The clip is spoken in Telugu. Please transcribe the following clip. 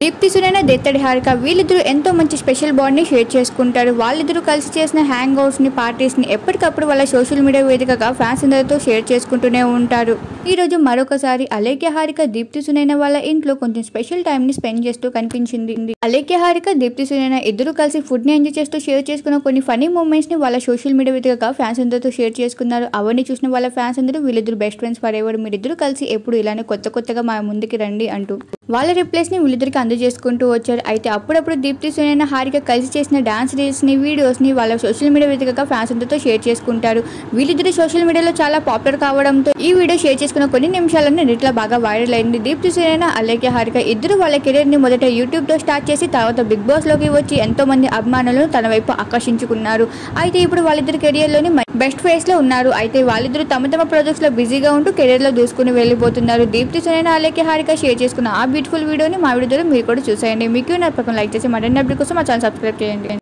దీప్తి సునైన దెత్తడి హారిక వీళ్ళిద్దరూ ఎంతో మంచి స్పెషల్ బాండ్ని షేర్ చేసుకుంటారు వాళ్ళిద్దరూ కలిసి చేసిన హ్యాంగ్ అవుట్స్ని పార్టీస్ని ఎప్పటికప్పుడు వాళ్ళ సోషల్ మీడియా వేదికగా ఫ్యాన్స్ అందరితో షేర్ చేసుకుంటూనే ఉంటారు ఈ రోజు మరొకసారి అలేఖ్య హారిక దీప్తి సునైన వాళ్ళ ఇంట్లో కొంచెం స్పెషల్ టైంని స్పెండ్ చేస్తూ కనిపించింది అలేఖ్య హారిక దీప్తి సునైన ఇద్దరు కలిసి ఫుడ్ని ఎంజాయ్ చేస్తూ షేర్ చేసుకున్న కొన్ని ఫనీ మూమెంట్స్ని వాళ్ళ సోషల్ మీడియా వేదికగా ఫ్యాన్స్ అందరితో షేర్ చేసుకున్నారు అవన్నీ చూసిన వాళ్ళ ఫ్యాన్స్ అందరూ వీళ్ళిద్దరు బెస్ట్ ఫ్రెండ్స్ ఫర్ ఎవర్ మీరిద్దరు కలిసి ఎప్పుడు ఇలానే కొత్త కొత్తగా మా ముందుకి రండి అంటూ వాళ్ళ రిప్లైస్ ని వీళ్ళిద్దరికి అందజేసుకుంటూ వచ్చారు అయితే అప్పుడప్పుడు దీప్తి సునైన హారిక కలిసి చేసిన డాన్స్ రీల్స్ ని వీడియోస్ ని వాళ్ళ సోషల్ మీడియా వేదికగా ఫ్యాన్స్ అందరితో షేర్ చేసుకుంటారు వీళ్ళిద్దరు సోషల్ మీడియాలో చాలా పాపులర్ కావడంతో ఈ వీడియో షేర్ చేసుకున్న కొన్ని నిమిషాలను నెట్లో బాగా వైరల్ అయింది దీప్తి సునైన అలేఖ్య హారిక ఇద్దరు వాళ్ళ కెరీర్ ని మొదట యూట్యూబ్ తో స్టార్ట్ చేసి తర్వాత బిగ్ బాస్ లోకి వచ్చి ఎంతో మంది అభిమానులను తన వైపు ఆకర్షించుకున్నారు అయితే ఇప్పుడు వాళ్ళిద్దరు కెరియర్ లోని బెస్ట్ ఫేస్ లో ఉన్నారు అయితే వాళ్ళిద్దరు తమ తమ ప్రాజెక్ట్స్ లో బిజీగా ఉంటూ కెరీర్ లో దూసుకుని వెళ్ళిపోతున్నారు దీప్తి సునైన అలేఖ్య హారిక షేర్ చేసుకున్న ఆ బ్యూటిఫుల్ వీడియోని మా వీడియో ద్వారా మీరు కూడా చూసేయండి మీకు నా పక్కన లైక్ చేసి మరిన్ని అప్డేట్ కోసం మా ఛానల్ సబ్స్క్రైబ్ చేయండి